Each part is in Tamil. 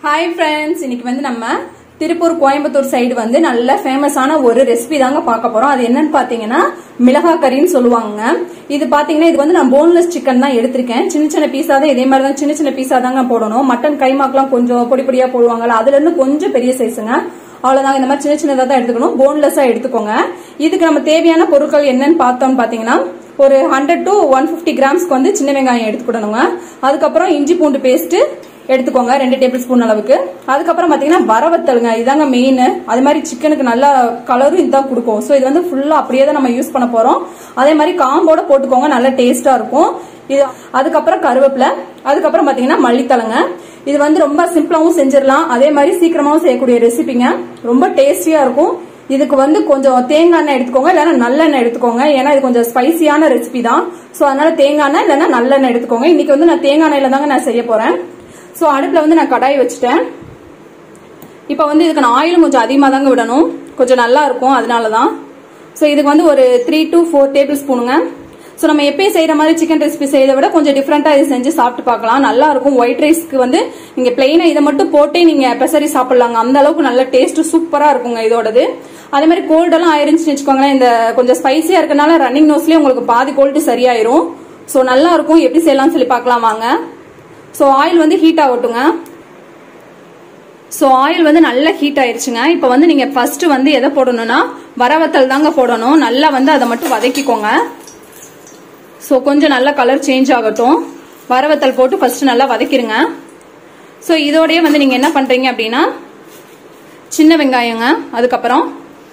ஹாய் ஃப்ரெண்ட்ஸ் இன்னைக்கு வந்து நம்ம திருப்பூர் கோயம்புத்தூர் சைடு வந்து நல்ல ஃபேமஸான ஒரு ரெசிபி தாங்க பார்க்க போறோம் அது என்னன்னு பாத்தீங்கன்னா மிளகாய் கறின்னு சொல்லுவாங்க இது பாத்தீங்கன்னா இது வந்து நான் போன்லெஸ் சிக்கன் தான் எடுத்திருக்கேன் சின்ன சின்ன பீஸா தான் இதே மாதிரி தான் சின்ன சின்ன பீஸா தாங்க போடணும் மட்டன் கைமாக்கெல்லாம் கொஞ்சம் பொடி பொடியா போடுவாங்கல்ல அதுல இருந்து கொஞ்சம் பெரிய சைஸுங்க அவ்வளவுதாங்க இந்த மாதிரி சின்ன சின்னதா தான் எடுத்துக்கணும் போன்லெஸ்ஸா எடுத்துக்கோங்க இதுக்கு நம்ம தேவையான பொருட்கள் என்னன்னு பார்த்தோம்னு பாத்தீங்கன்னா ஒரு ஹண்ட்ரட் டு ஒன் பிப்டி கிராம்ஸ்க்கு வந்து சின்ன வெங்காயம் எடுத்துக்கிடணுங்க அதுக்கப்புறம் இஞ்சி பூண்டு பேஸ்ட் எடுத்துக்கோங்க ரெண்டு டேபிள் ஸ்பூன் அளவுக்கு அதுக்கப்புறம் பாத்தீங்கன்னா வரவத்தலுங்க இதாங்க மெயின் அது மாதிரி சிக்கனுக்கு நல்ல கலரும் இதுதான் கொடுக்கும் ஸோ இது வந்து ஃபுல்லா அப்படியே தான் நம்ம யூஸ் பண்ண போறோம் அதே மாதிரி காம்போட போட்டுக்கோங்க நல்ல டேஸ்டா இருக்கும் இது அதுக்கப்புறம் கருவேப்பிலை அதுக்கப்புறம் பாத்தீங்கன்னா மல்லித்தலைங்க இது வந்து ரொம்ப சிம்பிளாவும் செஞ்சிடலாம் அதே மாதிரி சீக்கிரமாவும் செய்யக்கூடிய ரெசிபிங்க ரொம்ப டேஸ்டியா இருக்கும் இதுக்கு வந்து கொஞ்சம் தேங்காய் எண்ணெய் எடுத்துக்கோங்க இல்லைன்னா நல்லெண்ணெய் எடுத்துக்கோங்க ஏன்னா இது கொஞ்சம் ஸ்பைசியான ரெசிபி தான் ஸோ அதனால தேங்காய் எண்ணெய் இல்லைன்னா நல்லெண்ணெய் எடுத்துக்கோங்க இன்னைக்கு வந்து நான் தேங்காய் எண்ணெயில தாங்க நான் செய்ய போறேன் ஸோ அடுப்பில் வந்து நான் கடாய் வச்சுட்டேன் இப்போ வந்து இதுக்கு நான் ஆயிலும் கொஞ்சம் அதிகமாக தாங்க விடணும் கொஞ்சம் நல்லா இருக்கும் அதனால தான் ஸோ இதுக்கு வந்து ஒரு த்ரீ டு ஃபோர் டேபிள் ஸ்பூனுங்க ஸோ நம்ம எப்பயும் செய்யற மாதிரி சிக்கன் ரெசிபி செய்யறத விட கொஞ்சம் டிஃப்ரெண்டா இது செஞ்சு சாப்பிட்டு பார்க்கலாம் நல்லா இருக்கும் ஒயிட் ரைஸ்க்கு வந்து நீங்க பிளெயினா இதை மட்டும் போட்டே நீங்க பெசரி சாப்பிடலாங்க அந்த அளவுக்கு நல்ல டேஸ்ட் சூப்பரா இருக்குங்க இதோடது அதே மாதிரி கோல்டெல்லாம் ஆயிருந்துச்சுன்னு வச்சுக்கோங்களேன் இந்த கொஞ்சம் ஸ்பைசியா இருக்கனால ரன்னிங் நோஸ்லயே உங்களுக்கு பாதி கோல்டு சரியாயிரும் ஸோ நல்லா இருக்கும் எப்படி செய்யலாம்னு சொல்லி பார்க்கலாம் வாங்க ஸோ ஆயில் வந்து ஹீட் ஆகட்டுங்க ஸோ ஆயில் வந்து நல்லா ஹீட் ஆயிருச்சுங்க இப்போ வந்து நீங்க ஃபர்ஸ்ட் வந்து எதை போடணும்னா வரவத்தல் தாங்க போடணும் நல்லா வந்து அதை மட்டும் வதக்கிக்கோங்க ஸோ கொஞ்சம் நல்லா கலர் சேஞ்ச் ஆகட்டும் வரவத்தல் போட்டு ஃபர்ஸ்ட் நல்லா வதக்கிடுங்க ஸோ இதோடய வந்து நீங்க என்ன பண்றீங்க அப்படின்னா சின்ன வெங்காயங்க அதுக்கப்புறம்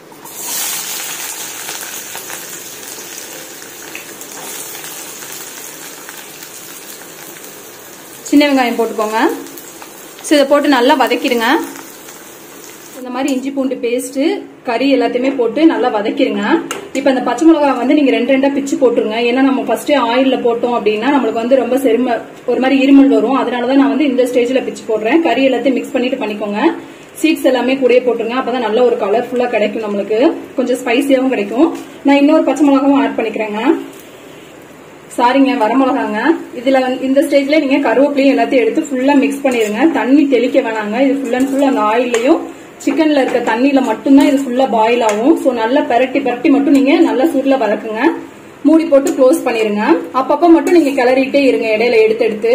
சின்ன வெங்காயம் போட்டுக்கோங்க ஸோ இதை போட்டு நல்லா வதக்கிடுங்க இந்த மாதிரி இஞ்சி பூண்டு பேஸ்ட் கறி எல்லாத்தையுமே போட்டு நல்லா வதக்கிடுங்க இப்போ இந்த பச்சை மிளகாய் வந்து நீங்க ரெண்டு ரெண்டா பிச்சு போட்டுருங்க ஏன்னா நம்ம ஃபர்ஸ்டே ஆயில்ல போட்டோம் அப்படின்னா நம்மளுக்கு வந்து ரொம்ப செரும ஒரு மாதிரி இருமல் வரும் அதனாலதான் நான் வந்து இந்த ஸ்டேஜ்ல பிச்சு போடுறேன் கறி எல்லாத்தையும் மிக்ஸ் பண்ணிட்டு பண்ணிக்கோங்க சீட்ஸ் எல்லாமே கூடயே போட்டுருங்க அப்பதான் நல்ல ஒரு கலர்ஃபுல்லா கிடைக்கும் நம்மளுக்கு கொஞ்சம் ஸ்பைசியாவும் கிடைக்கும் நான் இன்னொரு பச்சை மிளகாவும் ஆட் பண்ணிக்கிறேங்க சாரிங்க வரமிளகாங்க இதுல வந்து இந்த ஸ்டேஜ்ல நீங்க கருவேப்பிலையும் எல்லாத்தையும் எடுத்து ஃபுல்லா மிக்ஸ் பண்ணிருங்க தண்ணி தெளிக்க வேணாங்க இது ஃபுல் அண்ட் ஃபுல் அந்த ஆயிலையும் சிக்கன்ல இருக்க தண்ணியில மட்டும்தான் இது ஃபுல்லா பாயில் ஆகும் ஸோ நல்லா பெரட்டி பெரட்டி மட்டும் நீங்க நல்லா சூட்ல வதக்குங்க மூடி போட்டு க்ளோஸ் பண்ணிருங்க அப்பப்ப மட்டும் நீங்க கிளறிட்டே இருங்க இடையில எடுத்து எடுத்து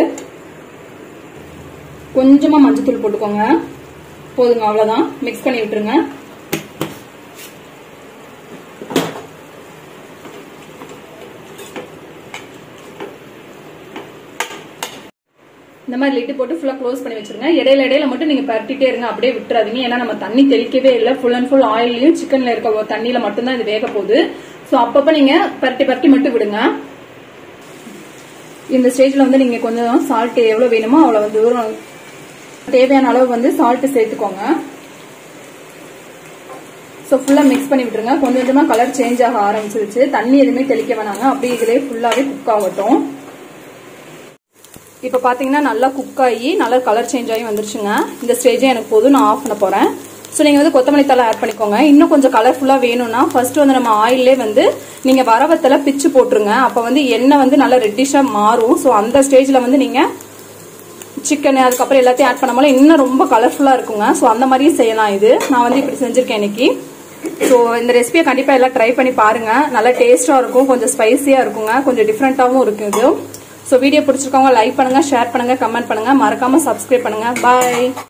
கொஞ்சமா மஞ்சத்தூள் போட்டுக்கோங்க போதுங்க அவ்வளவுதான் மிக்ஸ் பண்ணி விட்டுருங்க இந்த மாதிரி லிட்டு போட்டு ஃபுல்லா க்ளோஸ் பண்ணி வச்சிருங்க இடையில இடையில மட்டும் நீங்க பரட்டிட்டே இருங்க அப்படியே விட்டுறாதீங்க ஏன்னா நம்ம தண்ணி தெளிக்கவே இல்லை ஃபுல் அண்ட் ஃபுல் ஆயிலையும் சிக்கன்ல இருக்க தண்ணியில மட்டும்தான் இது வேக போகுது ஸோ அப்பப்ப நீங்க பரட்டி பரட்டி மட்டும் விடுங்க இந்த ஸ்டேஜ்ல வந்து நீங்க கொஞ்சம் சால்ட் எவ்வளவு வேணுமோ அவ்வளவு தூரம் தேவையான அளவு வந்து சால்ட் சேர்த்துக்கோங்க ஸோ ஃபுல்லா மிக்ஸ் பண்ணி விட்டுருங்க கொஞ்சம் கொஞ்சமா கலர் சேஞ்ச் ஆக ஆரம்பிச்சிருச்சு தண்ணி எதுவுமே தெளிக்க வேணாங்க அப்படியே இதுலயே ஃபுல்லாவே குக் ஆகட்டும் இப்போ பார்த்தீங்கன்னா நல்லா குக் ஆகி நல்லா கலர் சேஞ்ச் ஆகி வந்துருச்சுங்க இந்த ஸ்டேஜே எனக்கு போதும் நான் ஆஃப் பண்ண போகிறேன் ஸோ நீங்கள் வந்து கொத்தமல்லி தலை ஆட் பண்ணிக்கோங்க இன்னும் கொஞ்சம் கலர்ஃபுல்லாக வேணும்னா ஃபர்ஸ்ட் வந்து நம்ம ஆயிலே வந்து நீங்கள் வரவத்தில் பிச்சு போட்டுருங்க அப்போ வந்து எண்ணெய் வந்து நல்லா ரெட்டிஷாக மாறும் ஸோ அந்த ஸ்டேஜில் வந்து நீங்கள் சிக்கன் அதுக்கப்புறம் எல்லாத்தையும் ஆட் பண்ணாமல இன்னும் ரொம்ப கலர்ஃபுல்லாக இருக்குங்க ஸோ அந்த மாதிரியும் செய்யலாம் இது நான் வந்து இப்படி செஞ்சுருக்கேன் இன்னைக்கு ஸோ இந்த ரெசிபியை கண்டிப்பாக எல்லாம் ட்ரை பண்ணி பாருங்க நல்லா டேஸ்ட்டாக இருக்கும் கொஞ்சம் ஸ்பைசியாக இருக்குங்க கொஞ்சம் டிஃப்ரெண்ட்டாகவும் இருக்கும் இது ஸோ வீடியோ பிடிச்சிருக்கவங்க லைக் பண்ணுங்க ஷேர் பண்ணுங்க கமெண்ட் பண்ணுங்க மறக்காம சப்ஸ்கிரைப் பண்ணுங்க பாய்